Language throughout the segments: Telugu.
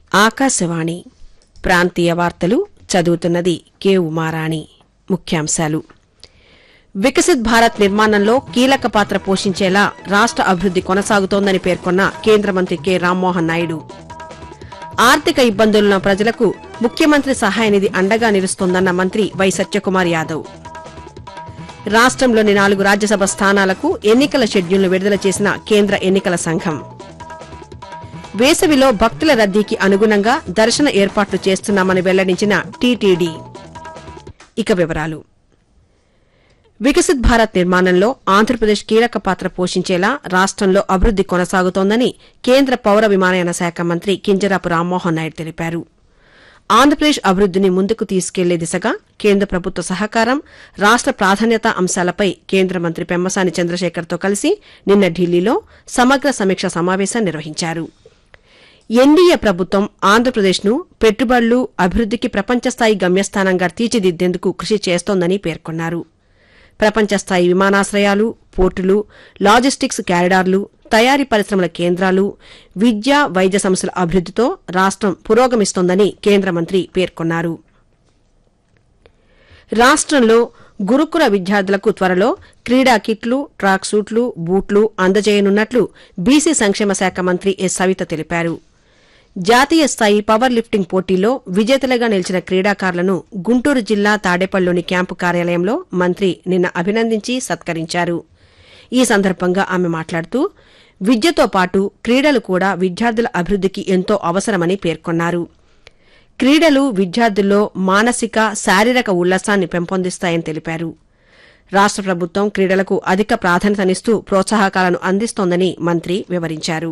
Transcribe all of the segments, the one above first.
ఆకాశవాణి ప్రాంతీయ వార్తలు చదువుతున్నది కె ఉమారాణి ముఖ్యాంశాలు వికసిత్ భారత్ నిర్మాణంలో కీలక పాత్ర పోషించేలా రాష్ట అభివృద్ది కొనసాగుతోందని పేర్కొన్న కేంద్ర మంత్రి కె రామ్మోహన్ నాయుడు ఆర్థిక ఇబ్బందులున్న ప్రజలకు ముఖ్యమంత్రి సహాయ నిధి అండగా నిలుస్తోందన్న మంత్రి వై సత్యకుమార్ యాదవ్ రాష్ట్రంలోని నాలుగు రాజ్యసభ స్థానాలకు ఎన్నికల షెడ్యూల్ను విడుదల చేసిన కేంద్ర ఎన్నికల సంఘం వేసవిలో భక్తుల రద్దీకి అనుగుణంగా దర్శన ఏర్పాట్లు చేస్తున్నామని వెల్లడించిన టీటీడీ ఇక వివరాలు వికసిత్ భారత్ నిర్మాణంలో ఆంధ్రప్రదేశ్ కీలక పాత్ర పోషించేలా రాష్టంలో అభివృద్ది కొనసాగుతోందని కేంద్ర పౌర విమానయాన శాఖ మంత్రి కింజరాపు రామ్మోహన్ నాయుడు తెలిపారు ఆంధ్రప్రదేశ్ అభివృద్దిని ముందుకు తీసుకెళ్లే దిశగా కేంద్ర ప్రభుత్వ సహకారం రాష్ట ప్రాధాన్యతా అంశాలపై కేంద్ర మంత్రి పెమ్మసాని చంద్రశేఖర్తో కలిసి నిన్న ఢిల్లీలో సమగ్ర సమీక్ష సమావేశం నిర్వహించారు ఎన్డీఏ ప్రభుత్వం ఆంధ్రప్రదేశ్ను పెట్టుబడులు అభివృద్దికి ప్రపంచస్థాయి గమ్యస్థానంగా తీర్చిదిద్దేందుకు కృషి చేస్తోందని పేర్కొన్నారు ప్రపంచస్థాయి విమానాశ్రయాలు పోర్టులు లాజిస్టిక్స్ క్యారిడార్లు తయారీ పరిశ్రమల కేంద్రాలు విద్య వైద్య సంస్థల అభివృద్దితో రాష్టం పురోగమిస్తోందని కేంద్ర మంత్రి పేర్కొన్నారు రాష్టంలో గురుకుల విద్యార్థులకు త్వరలో క్రీడా కిట్లు ట్రాక్ సూట్లు బూట్లు అందజేయనున్నట్లు బీసీ సంక్షేమ శాఖ మంత్రి ఎస్ సవిత తెలిపారు జాతీయ స్థాయి పవర్ లిఫ్టింగ్ పోటీల్లో విజేతలుగా నిలిచిన క్రీడాకారులను గుంటూరు జిల్లా తాడేపల్లిలోని క్యాంపు కార్యాలయంలో మంత్రి నిన్న అభినందించి సత్కరించారు ఈ సందర్భంగా ఆమె మాట్లాడుతూ విద్యతో పాటు క్రీడలు కూడా విద్యార్థుల అభివృద్దికి ఎంతో అవసరమని పేర్కొన్నారు క్రీడలు విద్యార్థుల్లో మానసిక శారీరక ఉల్లాసాన్ని పెంపొందిస్తాయని తెలిపారు రాష్ట ప్రభుత్వం క్రీడలకు అధిక ప్రాధాన్యతనిస్తూ ప్రోత్సాహకాలను అందిస్తోందని మంత్రి వివరించారు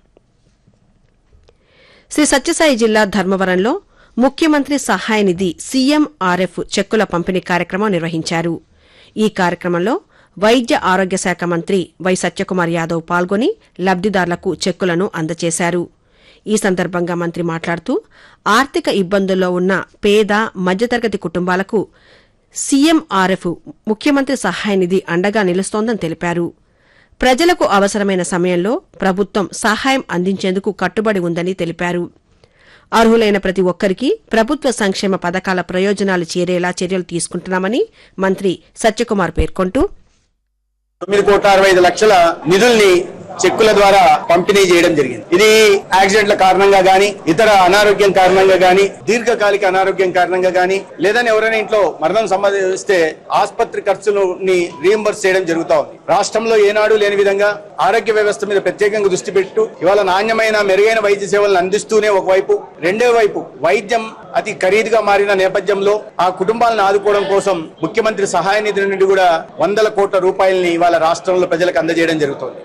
శ్రీ సత్యసాయి జిల్లా ధర్మవరంలో ముఖ్యమంత్రి సహాయ నిధి సీఎంఆర్ఎఫ్ చెక్కుల పంపిణీ కార్యక్రమం నిర్వహించారు ఈ కార్యక్రమంలో వైద్య ఆరోగ్య శాఖ మంత్రి వై సత్యకుమార్ యాదవ్ పాల్గొని లబ్దిదారులకు చెక్కులను అందజేశారు ఈ సందర్భంగా మంత్రి మాట్లాడుతూ ఆర్థిక ఇబ్బందుల్లో ఉన్న పేద మధ్యతరగతి కుటుంబాలకు సీఎంఆర్ఎఫ్ ముఖ్యమంత్రి సహాయ నిధి అండగా నిలుస్తోందని తెలిపారు ప్రజలకు అవసరమైన సమయంలో ప్రభుత్వం సహాయం అందించేందుకు కట్టుబడి ఉందని తెలిపారు అర్హులైన ప్రతి ఒక్కరికి ప్రభుత్వ సంక్షేమ పథకాల ప్రయోజనాలు చేరేలా చర్యలు తీసుకుంటున్నామని మంత్రి సత్యకుమార్ పేర్కొంటూ తొమ్మిది కోట్ల అరవై ఐదు లక్షల నిధుల్ని చెక్కుల ద్వారా పంపిణీ చేయడం జరిగింది ఇది యాక్సిడెంట్ల కారణంగా గాని ఇతర అనారోగ్యం కారణంగా గాని దీర్ఘకాలిక అనారోగ్యం కారణంగా గాని లేదని ఎవరైనా ఇంట్లో మరణం సంభవిస్తే ఆసుపత్రి ఖర్చులని రీఎంబర్స్ చేయడం జరుగుతా ఉంది రాష్ట్రంలో ఏనాడు లేని విధంగా ఆరోగ్య వ్యవస్థ మీద ప్రత్యేకంగా దృష్టి పెట్టు ఇవాళ నాణ్యమైన మెరుగైన వైద్య సేవలను అందిస్తూనే ఒకవైపు రెండో వైపు వైద్యం అతి ఖరీదుగా మారిన నేపథ్యంలో ఆ కుటుంబాలను ఆదుకోవడం కోసం ముఖ్యమంత్రి సహాయ నిధి నుండి కూడా వందల కోట్ల రూపాయలని ఇవాళ రాష్ట్రంలో ప్రజలకు అందజేయడం జరుగుతోంది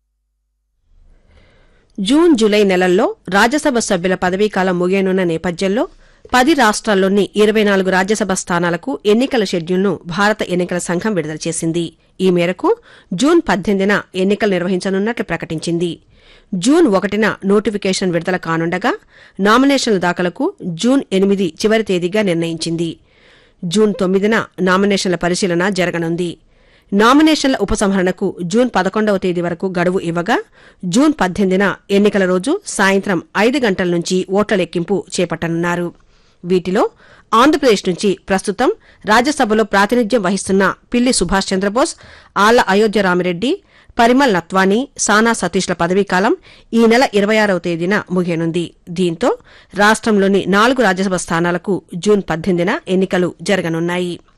జూన్ జూలై నెలల్లో రాజ్యసభ సభ్యుల పదవీకాలం ముగియనున్న నేపథ్యంలో పది రాష్ట్రాల్లోని ఇరవై నాలుగు రాజ్యసభ స్థానాలకు ఎన్నికల షెడ్యూల్ను భారత ఎన్నికల సంఘం విడుదల చేసింది ఈ మేరకు జూన్ పద్దెనిమిదిన ఎన్నికలు నిర్వహించనున్నట్లు ప్రకటించింది జూన్ ఒకటిన నోటిఫికేషన్ విడుదల కానుండగా నామినేషన్ల దాఖలకు జూన్ ఎనిమిది చివరి తేదీగా నిర్ణయించింది జూన్ తొమ్మిదిన నామినేషన్ల పరిశీలన జరగనుంది నామినేషన్ల ఉపసంహరణకు జూన్ పదకొండవ తేదీ వరకు గడువు ఇవ్వగా జూన్ పద్దెనిమిదిన ఎన్నికల రోజు సాయంత్రం ఐదు గంటల నుంచి ఓట్ల లెక్కింపు చేపట్టనున్నారు వీటిలో ఆంధ్రప్రదేశ్ నుంచి ప్రస్తుతం రాజ్యసభలో ప్రాతినిధ్యం వహిస్తున్న పిల్లి సుభాష్ చంద్రబోస్ ఆళ్ల అయోధ్య రామిరెడ్డి పరిమల్ నత్వానీ సానా సతీష్ల పదవీకాలం ఈ నెల ఇరవై ఆరవ తేదీన ముగియనుంది దీంతో రాష్ట్రంలోని నాలుగు రాజ్యసభ స్థానాలకు జూన్ పద్దెనిమిదిన ఎన్నికలు జరగనున్నాయి